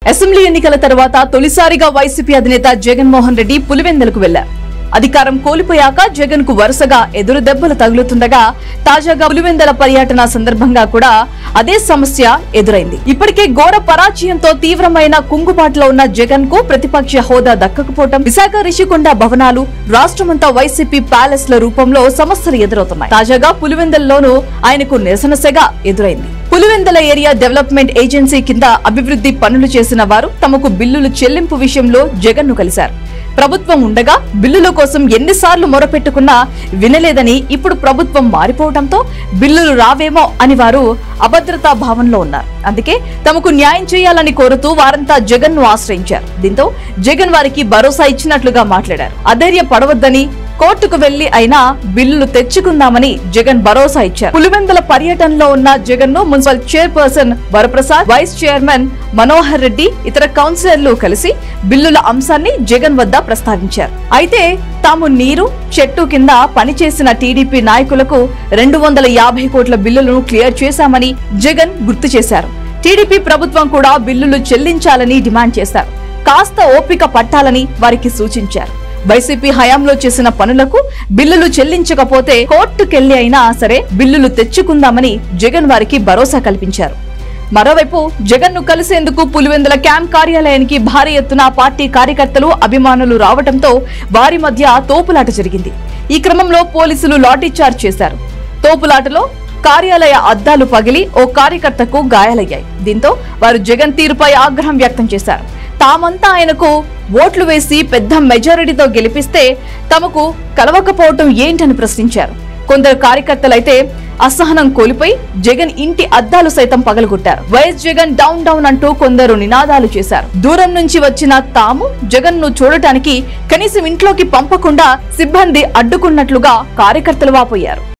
assembly ఎన్నికల తర్వాత తొలిసారిగా వైసీపీ అధినేత జగన్మోహన్ రెడ్డి పులివెందలకు వెళ్లారు అధికారం కోల్పోయాక జగన్ కు వరుసగా ఎదురు దెబ్బలు తగులుతుండగా తాజాగా పులివెందల పర్యటన సందర్భంగా కూడా అదే సమస్య ఎదురైంది ఇప్పటికే ఘోర పరాజయంతో తీవ్రమైన కుంగుబాటులో ఉన్న జగన్ కు ప్రతిపక్ష హోదా దక్కకపోవటం విశాఖ రిషికొండ భవనాలు రాష్ట్రమంతా వైసీపీ ప్యాలెస్ ల రూపంలో సమస్యలు ఎదురవుతున్నాయి తాజాగా పులివెందల్లోనూ ఆయనకు నిరసన సెగ ఎదురైంది పులివెందల ఏరియా డెవలప్మెంట్ ఏజెన్సీ కింద అభివృద్ధి పనులు చేసిన వారు తమకు బిల్లులు చెల్లింపు విషయంలో జగన్ ను కలిశారు ప్రభుత్వం ఉండగా బిల్లుల కోసం ఎన్నిసార్లు మొరపెట్టుకున్నా వినలేదని ఇప్పుడు ప్రభుత్వం మారిపోవడంతో బిల్లులు రావేమో అని వారు అభద్రతా భావంలో ఉన్నారు అందుకే తమకు న్యాయం చేయాలని కోరుతూ వారంతా జగన్ ను ఆశ్రయించారు దీంతో జగన్ వారికి భరోసా ఇచ్చినట్లుగా మాట్లాడారు అధైర్య పడవద్దని కోర్టుకు వెళ్లి అయినా బిల్లులు తెచ్చుకుందామని జగన్ భరోసా ఇచ్చారు పులివెందుల పర్యటనలో ఉన్న జగన్ ను municipal chairperson Varaprasad vice chairman Manohar Reddy ఇతర కౌన్సిలర్లు కలిసి బిల్లుల అంశాన్ని జగన్ వద్ద ప్రస్తావించారు అయితే తాము నీరు చెట్టు కింద పనిచేసిన టీడీపీ నాయకులకు రెండు వందల యాభై కోట్ల బిల్లులను క్లియర్ చేశామని జగన్ గుర్తు చేశారు టీడీపీ ప్రభుత్వం కూడా బిల్లులు చెల్లించాలని డిమాండ్ చేశారు కాస్త ఓపిక పట్టాలని వారికి సూచించారు వైసీపీ హయాంలో చేసిన పనులకు బిల్లులు చెల్లించకపోతే కోర్టుకెళ్లి అయినా సరే బిల్లులు తెచ్చుకుందామని జగన్ వారికి భరోసా కల్పించారు మరోవైపు జగన్ ను కలిసేందుకు పులివెందుల క్యాంప్ కార్యాలయానికి భారీ ఎత్తున పార్టీ కార్యకర్తలు అభిమానులు రావడంతో వారి మధ్య తోపులాట జరిగింది ఈ క్రమంలో పోలీసులు లాఠీచార్జ్ చేశారు తోపులాటలో కార్యాలయ అద్దాలు పగిలి ఓ కార్యకర్తకు గాయాలయ్యాయి దీంతో వారు జగన్ తీరుపై ఆగ్రహం వ్యక్తం చేశారు తామంతా ఆయనకు ఓట్లు వేసి పెద్ద మెజారిటీతో గెలిపిస్తే తమకు కలవకపోవటం ఏంటని ప్రశ్నించారు కొందరు కార్యకర్తలైతే అసహనం కోల్పోయి జగన్ ఇంటి అద్దాలు సైతం పగలగొట్టారు వైఎస్ జగన్ డౌన్ డౌన్ అంటూ కొందరు నినాదాలు చేశారు దూరం నుంచి వచ్చిన తాము జగన్ ను చూడటానికి కనీసం ఇంట్లోకి పంపకుండా సిబ్బంది అడ్డుకున్నట్లుగా కార్యకర్తలు వాపోయారు